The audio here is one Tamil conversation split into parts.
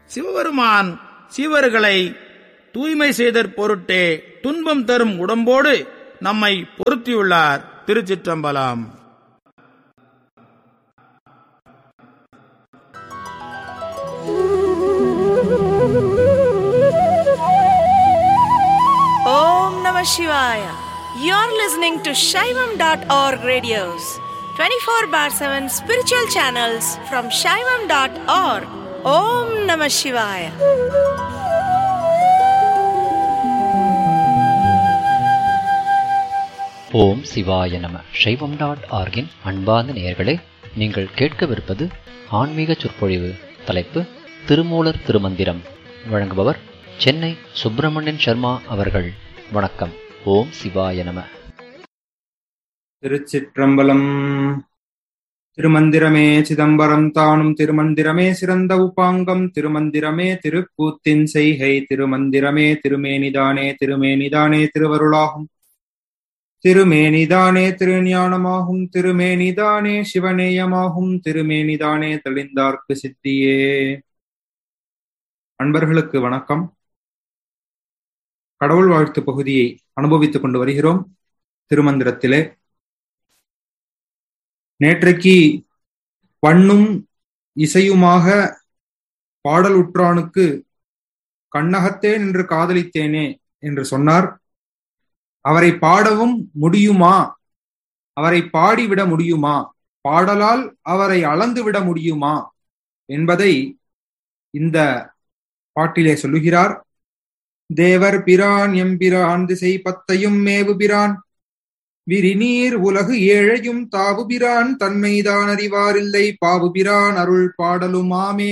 சிவபெருமான் சீவர்களை தூய்மை செய்தற் பொருட்டே துன்பம் தரும் உடம்போடு நம்மை பொருத்தியுள்ளார் திருச்சிற்றம்பலம் Om Namah Shivaya. You're listening to Shaivam.org radios, 24 bar 7 spiritual channels from Shaivam.org. Om Namah Shivaya. ஓம் சிவாய நம சைவம் டாட் ஆர்கின் அன்பார்ந்த நேயர்களே நீங்கள் கேட்கவிருப்பது ஆன்மீக சொற்பொழிவு தலைப்பு திருமூலர் திருமந்திரம் வழங்குபவர் சென்னை சுப்பிரமணியன் சர்மா அவர்கள் வணக்கம் ஓம் சிவாய நம திருச்சிற்றம்பலம் திருமந்திரமே சிதம்பரம் தானும் திருமந்திரமே சிறந்த உபாங்கம் திருமந்திரமே திருக்கூத்தின் செய்கை திருமந்திரமே திருமேனிதானே திருமேனிதானே திருவருளாகும் திருமேனிதானே திருஞானமாகும் திருமேனிதானே சிவநேயமாகும் திருமேனிதானே தெளிந்தார்க்கு சித்தியே அன்பர்களுக்கு வணக்கம் கடவுள் வாழ்த்து பகுதியை அனுபவித்துக் கொண்டு வருகிறோம் திருமந்திரத்திலே நேற்றைக்கு பண்ணும் இசையுமாக பாடல் உற்றானுக்கு கண்ணகத்தே நின்று காதலித்தேனே என்று சொன்னார் அவரை பாடவும் முடியுமா அவரை பாடிவிட முடியுமா பாடலால் அவரை அளந்து விட முடியுமா என்பதை இந்த பாட்டிலே சொல்லுகிறார் தேவர் பிரான் எம்பிரான் திசை பத்தையும் மேவு பிரான் விரிநீர் உலகு ஏழையும் தாவுபிரான் தன்மைதான் அறிவாரில்லை பாவுபிரான் அருள் பாடலுமாமே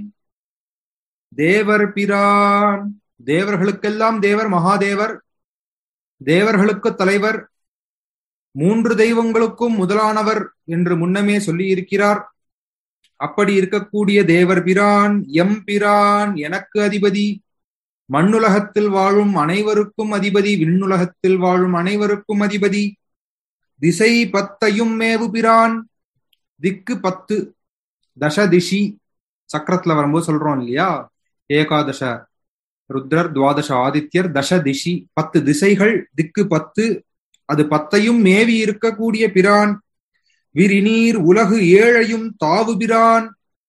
தேவர் பிரான் தேவர்களுக்கெல்லாம் தேவர் மகாதேவர் தேவர்களுக்கு தலைவர் மூன்று தெய்வங்களுக்கும் முதலானவர் என்று முன்னமே சொல்லி இருக்கிறார் அப்படி இருக்கக்கூடிய தேவர் பிரான் எம் பிரான் எனக்கு அதிபதி மண்ணுலகத்தில் வாழும் அனைவருக்கும் அதிபதி விண்ணுலகத்தில் வாழும் அனைவருக்கும் அதிபதி திசை பத்தையும் மேவு பிரான் திக்கு பத்து தச திஷி சக்கரத்துல வரும்போது சொல்றோம் இல்லையா ஏகாதச ருத்ரர் துவாதச ஆதித்யர் தச திஷி பத்து திசைகள் திக்கு பத்து அது பத்தையும் மேவி இருக்கக்கூடிய பிரான் விரிநீர் உலகு ஏழையும் தாவு பிரான்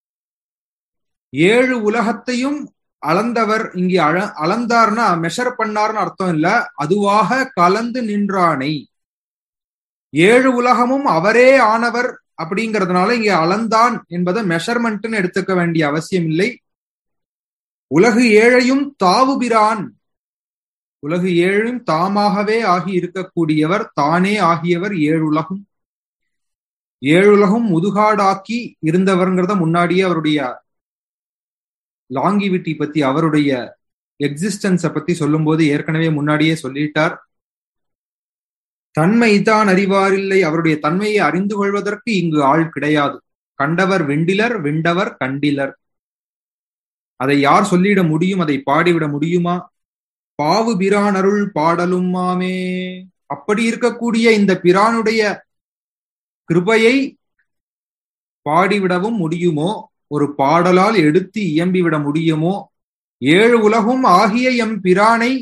ஏழு உலகத்தையும் அளந்தவர் இங்கே அழ அளந்தார்னா மெஷர் பண்ணார்னு அர்த்தம் இல்ல அதுவாக கலந்து நின்றானை ஏழு உலகமும் அவரே ஆனவர் அப்படிங்கறதுனால இங்க அளந்தான் என்பதை மெஷர்மெண்ட்னு எடுத்துக்க வேண்டிய அவசியம் இல்லை உலகு ஏழையும் தாவுபிரான் உலகு ஏழும் தாமாகவே ஆகி இருக்கக்கூடியவர் தானே ஆகியவர் ஏழுலகும் ஏழுலகும் முதுகாடாக்கி இருந்தவர்ங்கிறத முன்னாடியே அவருடைய லாங்கிவிட்டி பத்தி அவருடைய எக்ஸிஸ்டன்ஸ பத்தி சொல்லும்போது ஏற்கனவே முன்னாடியே சொல்லிட்டார் தன்மை தான் அறிவாரில்லை அவருடைய தன்மையை அறிந்து கொள்வதற்கு இங்கு ஆள் கிடையாது கண்டவர் வெண்டிலர் வெண்டவர் கண்டிலர் அதை யார் சொல்லிட முடியும் அதை பாடிவிட முடியுமா பாவு பிரான் அருள் பாடலும் மாமே அப்படி இருக்கக்கூடிய இந்த பிரானுடைய கிருபையை பாடிவிடவும் முடியுமோ ஒரு பாடலால் எடுத்து இயம்பிவிட முடியுமோ ஏழு உலகும் ஆகிய எம் பிரானை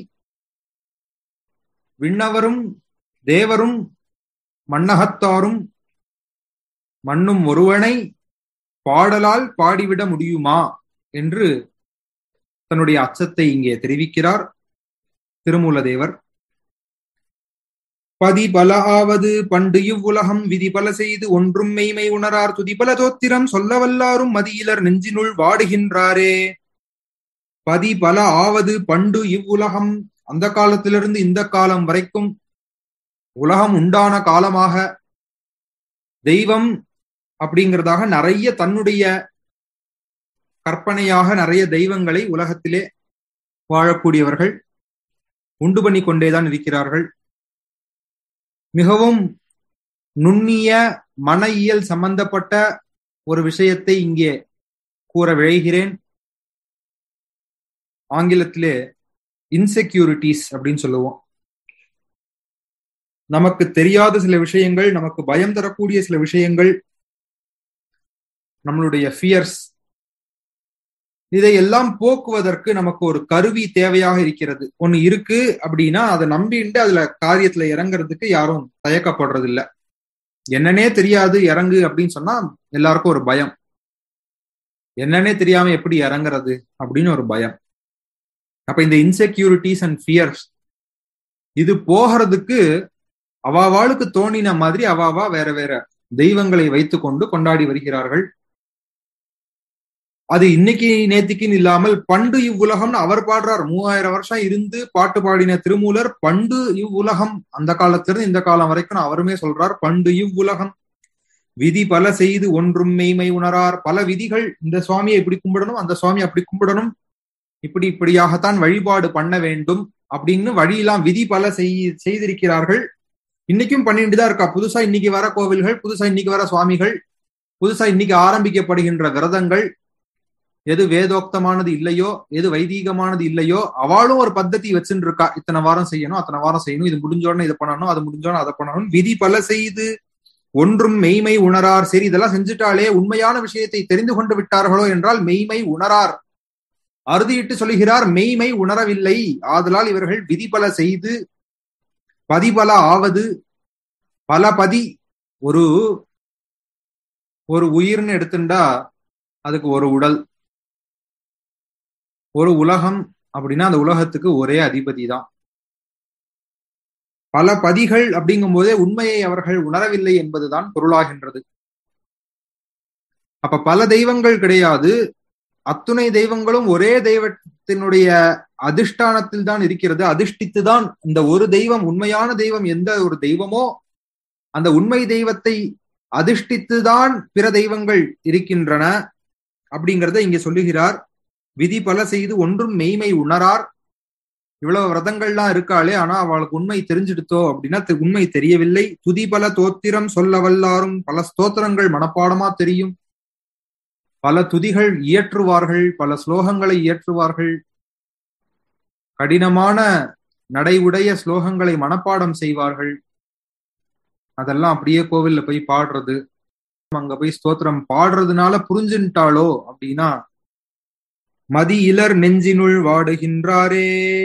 விண்ணவரும் தேவரும் மன்னகத்தாரும் மண்ணும் ஒருவனை பாடலால் பாடிவிட முடியுமா என்று தன்னுடைய அச்சத்தை இங்கே தெரிவிக்கிறார் திருமூலதேவர் பதி பல ஆவது பண்டு இவ்வுலகம் விதி பல செய்து ஒன்றும் மெய்மை உணரார் துதிபல தோத்திரம் சொல்ல வல்லாரும் மதியிலர் நெஞ்சினுள் வாடுகின்றாரே பதி பல ஆவது பண்டு இவ்வுலகம் அந்த காலத்திலிருந்து இந்த காலம் வரைக்கும் உலகம் உண்டான காலமாக தெய்வம் அப்படிங்கிறதாக நிறைய தன்னுடைய கற்பனையாக நிறைய தெய்வங்களை உலகத்திலே வாழக்கூடியவர்கள் உண்டு பண்ணி கொண்டேதான் இருக்கிறார்கள் மிகவும் நுண்ணிய மன இயல் சம்பந்தப்பட்ட ஒரு விஷயத்தை இங்கே கூற விழைகிறேன் ஆங்கிலத்திலே இன்செக்யூரிட்டிஸ் அப்படின்னு சொல்லுவோம் நமக்கு தெரியாத சில விஷயங்கள் நமக்கு பயம் தரக்கூடிய சில விஷயங்கள் நம்மளுடைய ஃபியர்ஸ் இதையெல்லாம் போக்குவதற்கு நமக்கு ஒரு கருவி தேவையாக இருக்கிறது ஒண்ணு இருக்கு அப்படின்னா அதை நம்பிட்டு அதுல காரியத்துல இறங்குறதுக்கு யாரும் தயக்கப்படுறது இல்ல என்னன்னே தெரியாது இறங்கு அப்படின்னு சொன்னா எல்லாருக்கும் ஒரு பயம் என்னன்னே தெரியாம எப்படி இறங்குறது அப்படின்னு ஒரு பயம் அப்ப இந்த இன்செக்யூரிட்டிஸ் அண்ட் ஃபியர்ஸ் இது போகிறதுக்கு அவாவாளுக்கு தோணின மாதிரி அவாவா வேற வேற தெய்வங்களை வைத்துக்கொண்டு கொண்டாடி வருகிறார்கள் அது இன்னைக்கு நேத்திக்குன்னு இல்லாமல் பண்டு இவ்வுலகம்னு அவர் பாடுறார் மூவாயிரம் வருஷம் இருந்து பாட்டு பாடின திருமூலர் பண்டு இவ்வுலகம் அந்த காலத்திலிருந்து இந்த காலம் வரைக்கும் அவருமே சொல்றார் பண்டு இவ்வுலகம் விதி பல செய்து ஒன்றும் மெய்மை உணரார் பல விதிகள் இந்த சுவாமியை இப்படி கும்பிடணும் அந்த சுவாமி அப்படி கும்பிடணும் இப்படி இப்படியாகத்தான் வழிபாடு பண்ண வேண்டும் அப்படின்னு வழியெல்லாம் விதி பல செய் செய்திருக்கிறார்கள் இன்னைக்கும் பண்ணிட்டு தான் இருக்கா புதுசா இன்னைக்கு வர கோவில்கள் புதுசா இன்னைக்கு வர சுவாமிகள் புதுசா இன்னைக்கு ஆரம்பிக்கப்படுகின்ற விரதங்கள் எது வேதோக்தமானது இல்லையோ எது வைதீகமானது இல்லையோ அவளும் ஒரு பத்ததி வச்சுட்டு இருக்கா இத்தனை வாரம் செய்யணும் அத்தனை வாரம் செய்யணும் இது முடிஞ்சோடனே இதை பண்ணணும் அது முடிஞ்சோடனே அதை பண்ணணும் விதி பல செய்து ஒன்றும் மெய்மை உணரார் சரி இதெல்லாம் செஞ்சுட்டாலே உண்மையான விஷயத்தை தெரிந்து கொண்டு விட்டார்களோ என்றால் மெய்மை உணரார் அறுதியிட்டு சொல்லுகிறார் மெய்மை உணரவில்லை ஆதலால் இவர்கள் விதிபல செய்து பதிபல ஆவது பல பதி ஒரு ஒரு உயிர்னு எடுத்துட்டா அதுக்கு ஒரு உடல் ஒரு உலகம் அப்படின்னா அந்த உலகத்துக்கு ஒரே அதிபதி தான் பல பதிகள் அப்படிங்கும் போதே உண்மையை அவர்கள் உணரவில்லை என்பதுதான் பொருளாகின்றது அப்ப பல தெய்வங்கள் கிடையாது அத்துணை தெய்வங்களும் ஒரே தெய்வத்தினுடைய அதிஷ்டானத்தில் தான் இருக்கிறது அதிஷ்டித்து தான் இந்த ஒரு தெய்வம் உண்மையான தெய்வம் எந்த ஒரு தெய்வமோ அந்த உண்மை தெய்வத்தை அதிஷ்டித்துதான் பிற தெய்வங்கள் இருக்கின்றன அப்படிங்கிறத இங்க சொல்லுகிறார் விதி பல செய்து ஒன்றும் மெய்மை உணரார் இவ்வளவு விரதங்கள்லாம் இருக்காளே ஆனா அவளுக்கு உண்மை தெரிஞ்சிடுத்தோ அப்படின்னா உண்மை தெரியவில்லை துதி பல தோத்திரம் சொல்ல வல்லாரும் பல ஸ்தோத்திரங்கள் மனப்பாடமா தெரியும் பல துதிகள் இயற்றுவார்கள் பல ஸ்லோகங்களை இயற்றுவார்கள் கடினமான நடைவுடைய ஸ்லோகங்களை மனப்பாடம் செய்வார்கள் அதெல்லாம் அப்படியே கோவில்ல போய் பாடுறது அங்க போய் ஸ்தோத்திரம் பாடுறதுனால புரிஞ்சுட்டாளோ அப்படின்னா மதி இலர் நெஞ்சினுள் வாடுகின்றாரே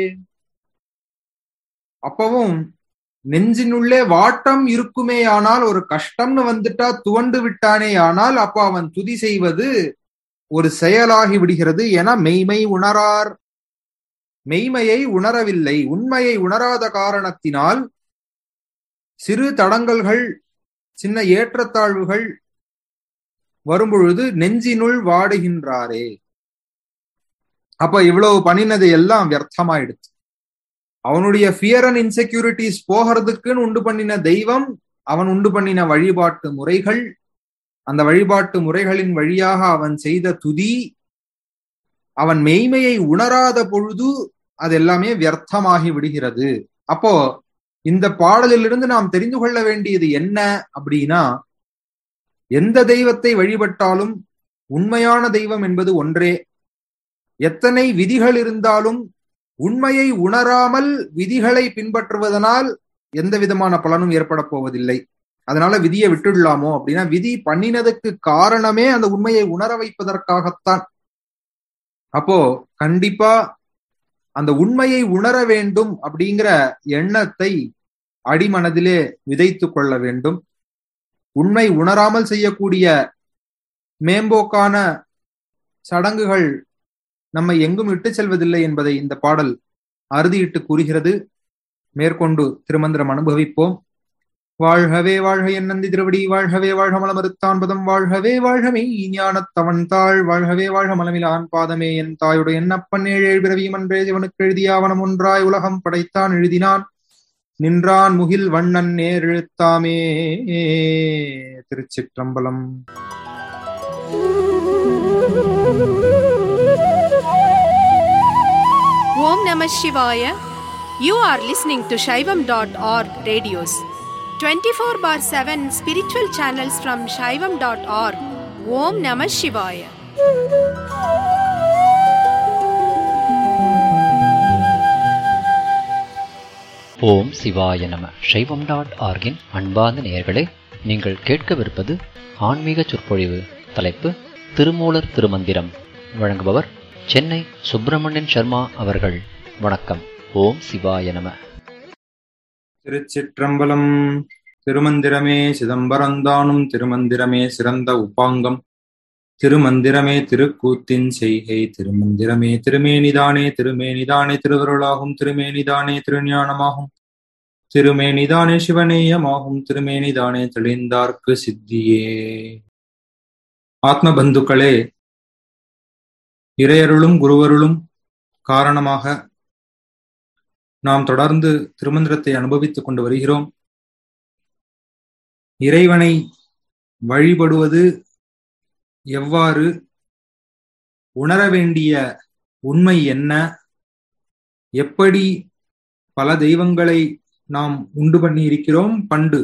அப்பவும் நெஞ்சினுள்ளே வாட்டம் இருக்குமே ஆனால் ஒரு கஷ்டம்னு வந்துட்டா துவண்டு விட்டானே ஆனால் அப்ப அவன் துதி செய்வது ஒரு செயலாகி விடுகிறது என மெய்மை உணரார் மெய்மையை உணரவில்லை உண்மையை உணராத காரணத்தினால் சிறு தடங்கல்கள் சின்ன ஏற்றத்தாழ்வுகள் வரும்பொழுது நெஞ்சினுள் வாடுகின்றாரே அப்ப இவ்வளவு பண்ணினது எல்லாம் வியர்த்தமாயிடுச்சு அவனுடைய ஃபியர் அண்ட் இன்செக்யூரிட்டிஸ் போகிறதுக்குன்னு உண்டு பண்ணின தெய்வம் அவன் உண்டு பண்ணின வழிபாட்டு முறைகள் அந்த வழிபாட்டு முறைகளின் வழியாக அவன் செய்த துதி அவன் மெய்மையை உணராத பொழுது அது எல்லாமே வியர்த்தமாகி விடுகிறது அப்போ இந்த பாடலிலிருந்து நாம் தெரிந்து கொள்ள வேண்டியது என்ன அப்படின்னா எந்த தெய்வத்தை வழிபட்டாலும் உண்மையான தெய்வம் என்பது ஒன்றே எத்தனை விதிகள் இருந்தாலும் உண்மையை உணராமல் விதிகளை பின்பற்றுவதனால் எந்த விதமான பலனும் ஏற்பட போவதில்லை அதனால விதியை விட்டுடலாமோ அப்படின்னா விதி பண்ணினதுக்கு காரணமே அந்த உண்மையை உணர வைப்பதற்காகத்தான் அப்போ கண்டிப்பா அந்த உண்மையை உணர வேண்டும் அப்படிங்கிற எண்ணத்தை அடிமனதிலே விதைத்து கொள்ள வேண்டும் உண்மை உணராமல் செய்யக்கூடிய மேம்போக்கான சடங்குகள் நம்மை எங்கும் இட்டு செல்வதில்லை என்பதை இந்த பாடல் அறுதியிட்டு கூறுகிறது மேற்கொண்டு திருமந்திரம் அனுபவிப்போம் வாழ்கவே வாழ்க என்னந்தி திருவடி வாழ்கவே வாழ்க மலமறுத்தான் பதம் வாழ்கவே வாழ்கமே ஞானத்தவன் தாழ் வாழ்கவே வாழ்க மலமிலான் பாதமே என் தாயுடைய என்னப்பன் ஏழேழு பிறவியும் அன்றே இவனுக்கு எழுதியாவனம் ஒன்றாய் உலகம் படைத்தான் எழுதினான் நின்றான் முகில் வண்ணன் நேர் எழுத்தாமே திருச்சிற்றம்பலம் Om Namah Shivaya. You are listening to Shaivam.org radios. 24 bar 7 spiritual channels from Shaivam.org. Om Namah Shivaya. ஓம் சிவாய நம சைவம் டாட் ஆர்கின் அன்பார்ந்த நேயர்களே நீங்கள் கேட்கவிருப்பது ஆன்மீக சொற்பொழிவு தலைப்பு திருமூலர் திருமந்திரம் வழங்குபவர் சென்னை சுப்பிரமணியன் சர்மா அவர்கள் வணக்கம் ஓம் சிவாய நம திருச்சிற்றம்பலம் திருமந்திரமே சிதம்பரந்தானும் திருமந்திரமே சிறந்த உப்பாங்கம் திருமந்திரமே திருக்கூத்தின் செய்கை திருமந்திரமே திருமேனிதானே திருமேனிதானே திருவருளாகும் திருமேனிதானே திருஞானமாகும் திருமேனிதானே சிவநேயமாகும் திருமேனிதானே தெளிந்தார்க்கு சித்தியே ஆத்ம பந்துக்களே இறையருளும் குருவருளும் காரணமாக நாம் தொடர்ந்து திருமந்திரத்தை அனுபவித்துக் கொண்டு வருகிறோம் இறைவனை வழிபடுவது எவ்வாறு உணர வேண்டிய உண்மை என்ன எப்படி பல தெய்வங்களை நாம் உண்டு பண்ணி இருக்கிறோம் பண்டு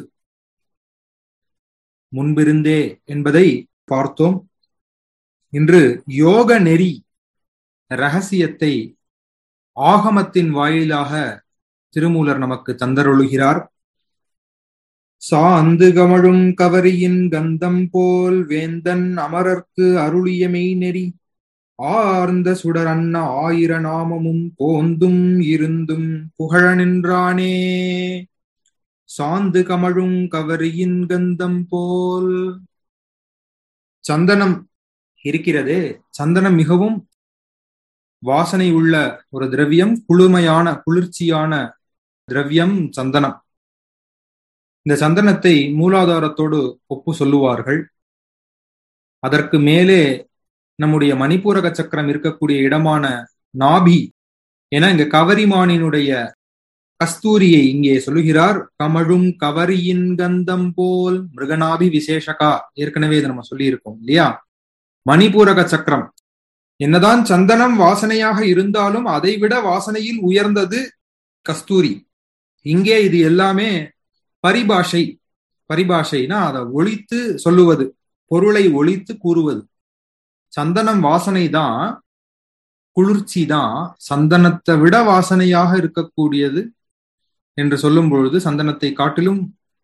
முன்பிருந்தே என்பதை பார்த்தோம் இன்று யோக நெறி ரகசியத்தை ஆகமத்தின் வாயிலாக திருமூலர் நமக்கு தந்தருளுகிறார் சாந்து கமழும் கவரியின் கந்தம் போல் வேந்தன் அமரர்க்கு அருளிய மெய்நெறி ஆர்ந்த சுடர் அன்ன ஆயிர நாமமும் போந்தும் இருந்தும் புகழ நின்றானே சாந்து கமழும் கவரியின் கந்தம் போல் சந்தனம் இருக்கிறதே சந்தனம் மிகவும் வாசனை உள்ள ஒரு திரவியம் குளுமையான குளிர்ச்சியான திரவியம் சந்தனம் இந்த சந்தனத்தை மூலாதாரத்தோடு ஒப்பு சொல்லுவார்கள் அதற்கு மேலே நம்முடைய மணிப்பூரக சக்கரம் இருக்கக்கூடிய இடமான நாபி என இங்க கவரிமானினுடைய கஸ்தூரியை இங்கே சொல்லுகிறார் கமழும் கவரியின் கந்தம் போல் மிருகநாபி விசேஷகா ஏற்கனவே இதை நம்ம சொல்லி இருக்கோம் இல்லையா மணிப்பூரக சக்கரம் என்னதான் சந்தனம் வாசனையாக இருந்தாலும் அதைவிட வாசனையில் உயர்ந்தது கஸ்தூரி இங்கே இது எல்லாமே பரிபாஷை பரிபாஷைனா அதை ஒழித்து சொல்லுவது பொருளை ஒழித்து கூறுவது சந்தனம் வாசனை தான் குளிர்ச்சி தான் சந்தனத்தை விட வாசனையாக இருக்கக்கூடியது என்று சொல்லும் பொழுது சந்தனத்தை காட்டிலும்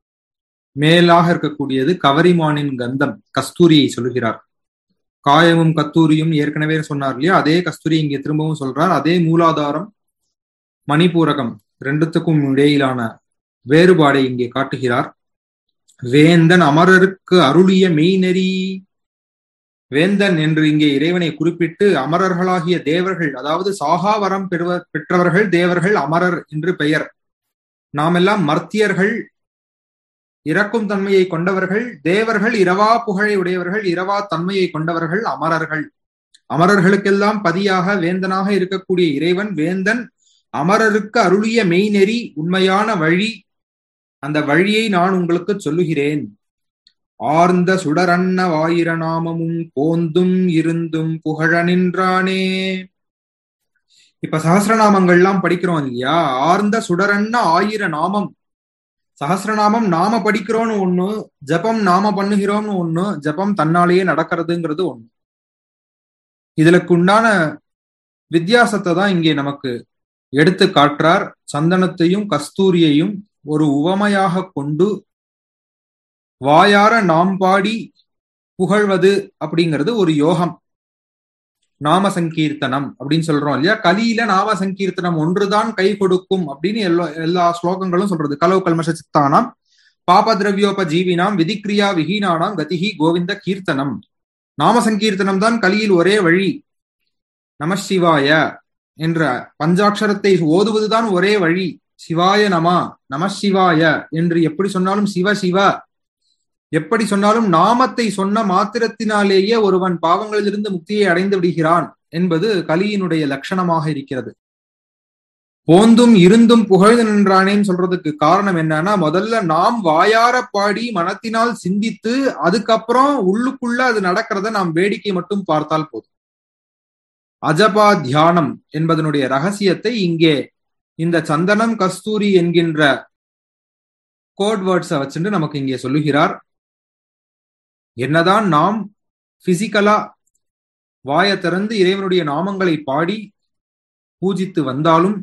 மேலாக இருக்கக்கூடியது கவரிமானின் கந்தம் கஸ்தூரியை சொல்லுகிறார் காயமும் கத்தூரியும் ஏற்கனவே சொன்னார் இல்லையா அதே கஸ்தூரி இங்கே திரும்பவும் சொல்றார் அதே மூலாதாரம் மணிப்பூரகம் ரெண்டுத்துக்கும் இடையிலான வேறுபாடை இங்கே காட்டுகிறார் வேந்தன் அமரருக்கு அருளிய மெய்நெறி வேந்தன் என்று இங்கே இறைவனை குறிப்பிட்டு அமரர்களாகிய தேவர்கள் அதாவது சாகாவரம் பெறுவ பெற்றவர்கள் தேவர்கள் அமரர் என்று பெயர் நாமெல்லாம் மர்த்தியர்கள் இறக்கும் தன்மையை கொண்டவர்கள் தேவர்கள் இரவா புகழை உடையவர்கள் இரவா தன்மையை கொண்டவர்கள் அமரர்கள் அமரர்களுக்கெல்லாம் பதியாக வேந்தனாக இருக்கக்கூடிய இறைவன் வேந்தன் அமரருக்கு அருளிய மெய்நெறி உண்மையான வழி அந்த வழியை நான் உங்களுக்கு சொல்லுகிறேன் ஆர்ந்த சுடரன்ன வாயிர நாமமும் போந்தும் இருந்தும் புகழ நின்றானே இப்ப சகசிரநாமங்கள்லாம் படிக்கிறோம் இல்லையா ஆர்ந்த சுடரன்ன ஆயிர நாமம் சகசிரநாமம் நாம படிக்கிறோம்னு ஒண்ணு ஜபம் நாம பண்ணுகிறோம்னு ஒண்ணு ஜபம் தன்னாலேயே நடக்கிறதுங்கிறது ஒண்ணு இதுலக்கு உண்டான வித்தியாசத்தை தான் இங்கே நமக்கு எடுத்து காட்டுறார் சந்தனத்தையும் கஸ்தூரியையும் ஒரு உவமையாக கொண்டு வாயார நாம் பாடி புகழ்வது அப்படிங்கிறது ஒரு யோகம் நாம சங்கீர்த்தனம் அப்படின்னு சொல்றோம் இல்லையா கலியில நாம சங்கீர்த்தனம் ஒன்றுதான் கை கொடுக்கும் அப்படின்னு எல்லா எல்லா ஸ்லோகங்களும் சொல்றது கலவு கல்மஷ சித்தானாம் பாப திரவியோப ஜீவினாம் விதிக்ரியா விஹீனானாம் கதிகி கோவிந்த கீர்த்தனம் நாம சங்கீர்த்தனம் தான் கலியில் ஒரே வழி நமசிவாய என்ற பஞ்சாட்சரத்தை ஓதுவதுதான் ஒரே வழி சிவாய நமா நமசிவாய என்று எப்படி சொன்னாலும் சிவ சிவ எப்படி சொன்னாலும் நாமத்தை சொன்ன மாத்திரத்தினாலேயே ஒருவன் பாவங்களிலிருந்து முக்தியை அடைந்து விடுகிறான் என்பது கலியினுடைய லட்சணமாக இருக்கிறது போந்தும் இருந்தும் புகழ்ந்து நின்றானேன்னு சொல்றதுக்கு காரணம் என்னன்னா முதல்ல நாம் வாயார பாடி மனத்தினால் சிந்தித்து அதுக்கப்புறம் உள்ளுக்குள்ள அது நடக்கிறத நாம் வேடிக்கை மட்டும் பார்த்தால் போதும் அஜபா தியானம் என்பதனுடைய ரகசியத்தை இங்கே இந்த சந்தனம் கஸ்தூரி என்கின்ற கோட் வேர்ட்ஸை வச்சுட்டு நமக்கு இங்கே சொல்லுகிறார் என்னதான் நாம் பிசிக்கலா வாய திறந்து இறைவனுடைய நாமங்களை பாடி பூஜித்து வந்தாலும்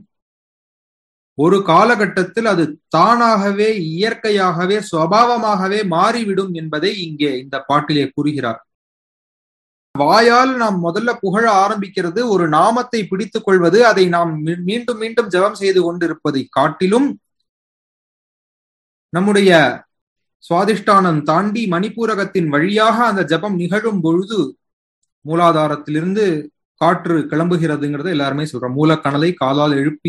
ஒரு காலகட்டத்தில் அது தானாகவே இயற்கையாகவே சுவாவமாகவே மாறிவிடும் என்பதை இங்கே இந்த பாட்டிலே கூறுகிறார் வாயால் நாம் முதல்ல புகழ ஆரம்பிக்கிறது ஒரு நாமத்தை பிடித்துக் கொள்வது அதை நாம் மீ- மீண்டும் மீண்டும் ஜெபம் செய்து கொண்டிருப்பதை காட்டிலும் நம்முடைய சுவாதிஷ்டானம் தாண்டி மணிப்பூரகத்தின் வழியாக அந்த ஜெபம் நிகழும் பொழுது மூலாதாரத்திலிருந்து காற்று கிளம்புகிறதுங்கிறத எல்லாருமே சொல்றோம் மூலக்கணலை காலால் எழுப்பி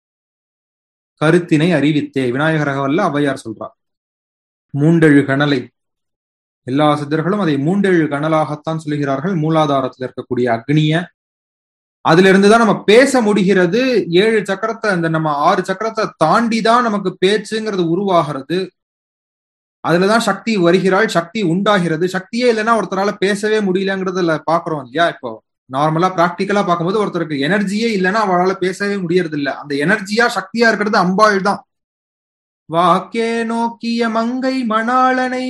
கருத்தினை அறிவித்தே விநாயகரகவல்ல ஔவையார் சொல்றார் மூண்டெழு கணலை எல்லா சித்தர்களும் அதை மூண்டெழு கணலாகத்தான் சொல்லுகிறார்கள் மூலாதாரத்தில் இருக்கக்கூடிய அக்னிய அதுல இருந்துதான் நம்ம பேச முடிகிறது ஏழு சக்கரத்தை அந்த நம்ம ஆறு சக்கரத்தை தாண்டி தான் நமக்கு பேச்சுங்கிறது உருவாகிறது அதுலதான் சக்தி வருகிறாள் சக்தி உண்டாகிறது சக்தியே இல்லைன்னா ஒருத்தரால பேசவே முடியலங்கிறதுல பாக்குறோம் இல்லையா இப்போ நார்மலா பிராக்டிக்கலா பார்க்கும்போது ஒருத்தருக்கு எனர்ஜியே இல்லைன்னா அவளால பேசவே முடியறது இல்ல அந்த எனர்ஜியா சக்தியா இருக்கிறது அம்பாள் தான் வாக்கே நோக்கிய மங்கை மணாளனை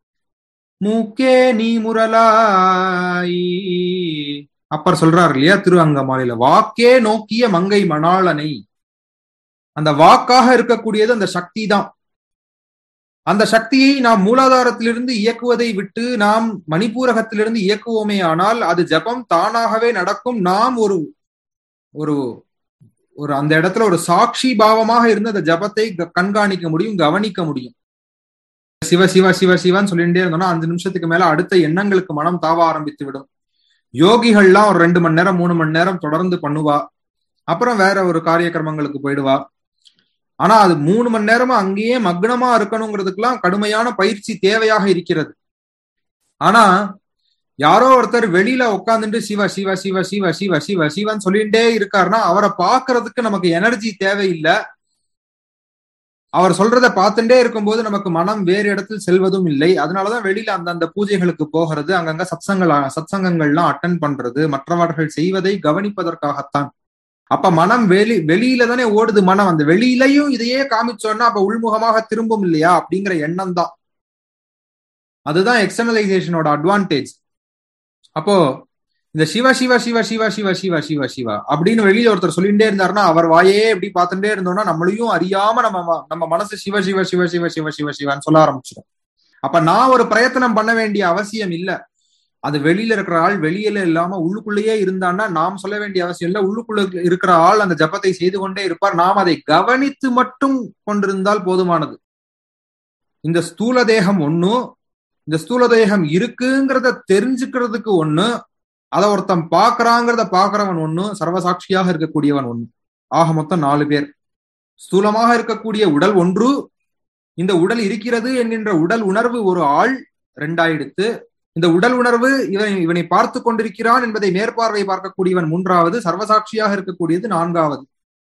மூக்கே நீ முரலாய் அப்பர் சொல்றாரு இல்லையா திரு அங்கமாலையில வாக்கே நோக்கிய மங்கை மணாளனை அந்த வாக்காக இருக்கக்கூடியது அந்த சக்தி தான் அந்த சக்தியை நாம் மூலாதாரத்திலிருந்து இயக்குவதை விட்டு நாம் மணிப்பூரகத்திலிருந்து இயக்குவோமே ஆனால் அது ஜபம் தானாகவே நடக்கும் நாம் ஒரு ஒரு ஒரு அந்த இடத்துல ஒரு சாட்சி பாவமாக இருந்து அந்த ஜபத்தை க- கண்காணிக்க முடியும் கவனிக்க முடியும் சிவ சிவ சிவ சிவன்னு சொல்லிட்டே இருந்தோம்னா அஞ்சு நிமிஷத்துக்கு மேல அடுத்த எண்ணங்களுக்கு மனம் தாவ ஆரம்பித்து விடும் யோகிகள்லாம் ஒரு ரெண்டு மணி நேரம் மூணு மணி நேரம் தொடர்ந்து பண்ணுவா அப்புறம் வேற ஒரு காரியக்கிரமங்களுக்கு போயிடுவா ஆனா அது மூணு மணி நேரமா அங்கேயே மக்னமா இருக்கணுங்கிறதுக்கெல்லாம் கடுமையான பயிற்சி தேவையாக இருக்கிறது ஆனா யாரோ ஒருத்தர் வெளியில உட்காந்துட்டு சிவ சிவ சிவ சிவ சிவ சிவ சிவன் சொல்லிட்டே இருக்காருன்னா அவரை பாக்குறதுக்கு நமக்கு எனர்ஜி தேவையில்லை அவர் சொல்றத பார்த்துட்டே இருக்கும்போது நமக்கு மனம் வேறு இடத்தில் செல்வதும் இல்லை அதனாலதான் வெளியில அந்தந்த பூஜைகளுக்கு போகிறது அங்கங்க சத்சங்கள் சத்சங்கங்கள்லாம் அட்டன் பண்றது மற்றவர்கள் செய்வதை கவனிப்பதற்காகத்தான் அப்ப மனம் வெளி வெளியில தானே ஓடுது மனம் அந்த வெளியிலையும் இதையே காமிச்சோன்னா அப்ப உள்முகமாக திரும்பும் இல்லையா அப்படிங்கிற எண்ணம் தான் அதுதான் எக்ஸ்டர்னலைசேஷனோட அட்வான்டேஜ் அப்போ இந்த சிவ சிவ சிவ சிவ சிவ சிவ சிவ சிவா அப்படின்னு வெளியில ஒருத்தர் சொல்லிட்டே இருந்தாருன்னா அவர் வாயே இப்படி பார்த்துட்டே இருந்தோம்னா நம்மளையும் அறியாம நம்ம ம- நம்ம மனசு சிவ சிவ சிவ சிவ சிவ சிவ சிவான்னு சொல்ல ஆரம்பிச்சிடும் அப்ப நான் ஒரு பிரயத்தனம் பண்ண வேண்டிய அவசியம் இல்ல அது வெளியில இருக்கிற ஆள் வெளியில இல்லாம உள்ளுக்குள்ளேயே இருந்தான்னா நாம் சொல்ல வேண்டிய அவசியம் இல்ல உள்ளுக்குள்ள இருக்கிற ஆள் அந்த ஜபத்தை செய்து கொண்டே இருப்பார் நாம் அதை கவனித்து மட்டும் கொண்டிருந்தால் போதுமானது இந்த ஸ்தூல தேகம் ஒண்ணு இந்த ஸ்தூல தேகம் இருக்குங்கிறத தெரிஞ்சுக்கிறதுக்கு ஒண்ணு அதை ஒருத்தன் பாக்குறாங்கிறத பாக்குறவன் ஒண்ணு சர்வசாட்சியாக இருக்கக்கூடியவன் ஒண்ணு ஆக மொத்தம் நாலு பேர் ஸ்தூலமாக இருக்கக்கூடிய உடல் ஒன்று இந்த உடல் இருக்கிறது என்கின்ற உடல் உணர்வு ஒரு ஆள் ரெண்டாயிடுத்து இந்த உடல் உணர்வு இவன் இவனை பார்த்து கொண்டிருக்கிறான் என்பதை மேற்பார்வை பார்க்கக்கூடியவன் மூன்றாவது சர்வசாட்சியாக இருக்கக்கூடியது நான்காவது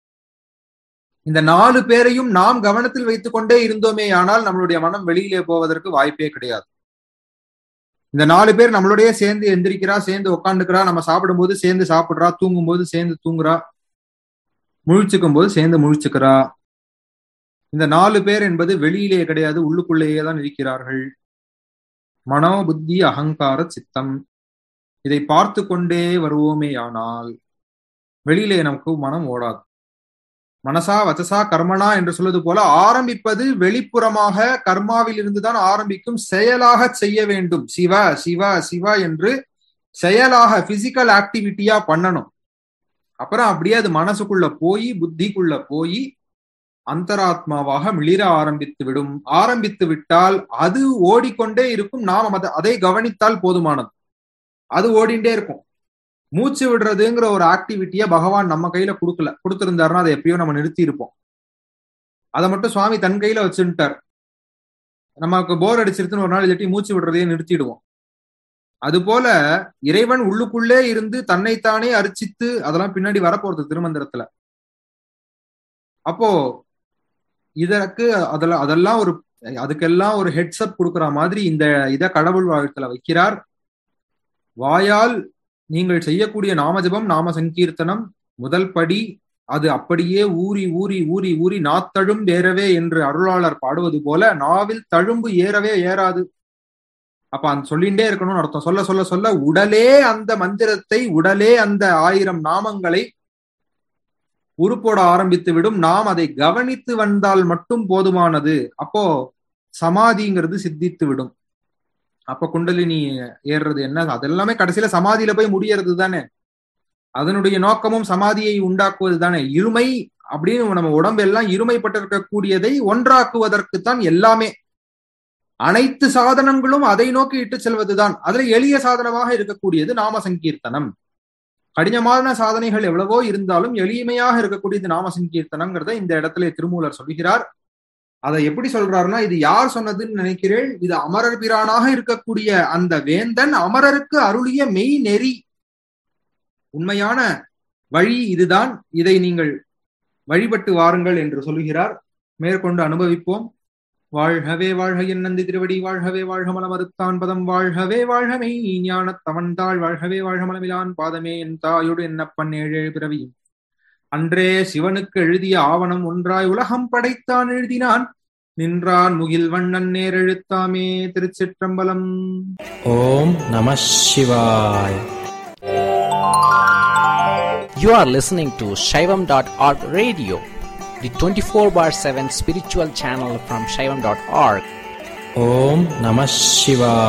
இந்த நாலு பேரையும் நாம் கவனத்தில் வைத்துக் கொண்டே இருந்தோமே ஆனால் நம்மளுடைய மனம் வெளியிலே போவதற்கு வாய்ப்பே கிடையாது இந்த நாலு பேர் நம்மளுடைய சேர்ந்து எந்திரிக்கிறா சேர்ந்து உட்காந்துக்கிறா நம்ம சாப்பிடும்போது சேர்ந்து சாப்பிடுறா தூங்கும் போது சேர்ந்து தூங்குறா முழிச்சுக்கும் போது சேர்ந்து முழிச்சுக்கிறா இந்த நாலு பேர் என்பது வெளியிலே கிடையாது உள்ளுக்குள்ளேயே தான் இருக்கிறார்கள் மனோ புத்தி அகங்கார சித்தம் இதை பார்த்து கொண்டே வருவோமே ஆனால் வெளியிலே நமக்கு மனம் ஓடாது மனசா வச்சசா கர்மனா என்று சொல்வது போல ஆரம்பிப்பது வெளிப்புறமாக கர்மாவில் இருந்துதான் ஆரம்பிக்கும் செயலாக செய்ய வேண்டும் சிவ சிவ சிவ என்று செயலாக பிசிக்கல் ஆக்டிவிட்டியா பண்ணணும் அப்புறம் அப்படியே அது மனசுக்குள்ள போய் புத்திக்குள்ள போய் அந்தராத்மாவாக மிளிர ஆரம்பித்து விடும் ஆரம்பித்து விட்டால் அது ஓடிக்கொண்டே இருக்கும் நாம் அதை அதை கவனித்தால் போதுமானது அது ஓடிண்டே இருக்கும் மூச்சு விடுறதுங்கிற ஒரு ஆக்டிவிட்டிய பகவான் நம்ம கையில கொடுக்கல கொடுத்திருந்தாருன்னா அதை எப்பயோ நம்ம நிறுத்தி இருப்போம் அதை மட்டும் சுவாமி தன் கையில வச்சுட்டார் நமக்கு போர் அடிச்சிருச்சுன்னு ஒரு நாள் இல்லாட்டி மூச்சு விடுறதையே நிறுத்திடுவோம் அது போல இறைவன் உள்ளுக்குள்ளே இருந்து தன்னைத்தானே அர்ச்சித்து அதெல்லாம் பின்னாடி வரப்போறது திருமந்திரத்துல அப்போ இதற்கு அதெல்லாம் அதெல்லாம் ஒரு அதுக்கெல்லாம் ஒரு ஹெட்ஸ்அப் கொடுக்குற மாதிரி இந்த இத கடவுள் வாழ்த்துல வைக்கிறார் வாயால் நீங்கள் செய்யக்கூடிய நாமஜபம் நாம சங்கீர்த்தனம் முதல் படி அது அப்படியே ஊறி ஊறி ஊறி ஊறி நாத்தழும் ஏறவே என்று அருளாளர் பாடுவது போல நாவில் தழும்பு ஏறவே ஏறாது அப்ப அந்த சொல்லிண்டே இருக்கணும்னு அர்த்தம் சொல்ல சொல்ல சொல்ல உடலே அந்த மந்திரத்தை உடலே அந்த ஆயிரம் நாமங்களை உருப்போட ஆரம்பித்து விடும் நாம் அதை கவனித்து வந்தால் மட்டும் போதுமானது அப்போ சமாதிங்கிறது சித்தித்து விடும் அப்ப குண்டலினி ஏறுறது என்ன அதெல்லாமே கடைசியில சமாதியில போய் முடியறது தானே அதனுடைய நோக்கமும் சமாதியை உண்டாக்குவது தானே இருமை அப்படின்னு நம்ம உடம்பு எல்லாம் இருமைப்பட்டிருக்கக்கூடியதை ஒன்றாக்குவதற்குத்தான் எல்லாமே அனைத்து சாதனங்களும் அதை நோக்கி இட்டு செல்வதுதான் அதுல எளிய சாதனமாக இருக்கக்கூடியது நாம சங்கீர்த்தனம் கடினமான சாதனைகள் எவ்வளவோ இருந்தாலும் எளிமையாக இருக்கக்கூடியது நாம சங்கீர்த்தனம்ங்கிறத இந்த இடத்துல திருமூலர் சொல்கிறார் அதை எப்படி சொல்றாருன்னா இது யார் சொன்னதுன்னு நினைக்கிறேன் இது அமரர் பிரானாக இருக்கக்கூடிய அந்த வேந்தன் அமரருக்கு அருளிய மெய் நெறி உண்மையான வழி இதுதான் இதை நீங்கள் வழிபட்டு வாருங்கள் என்று சொல்லுகிறார் மேற்கொண்டு அனுபவிப்போம் வாழ்கவே வாழ்க என் நந்தி திருவடி வாழ்கவே வாழ்க மலமறுத்தான் பதம் வாழ்கவே வாழ்கமே ஞானத் தவன்தாள் வாழ்கவே வாழ்க மலமிலான் பாதமே என் தாயோடு என்னப்பன் ஏழேழு பிறவி அன்றே சிவனுக்கு எழுதிய ஆவணம் ஒன்றாய் உலகம் படைத்தான் எழுதினான் நின்றான் முகில் வண்ணன் நேரெழுத்தாமே திருச்சிற்றம்பலம் Om Namah Shivaya. You are listening to Shaivam.org radio, the 24 bar 7 spiritual channel from Shaivam.org. Om Namah Shivaya.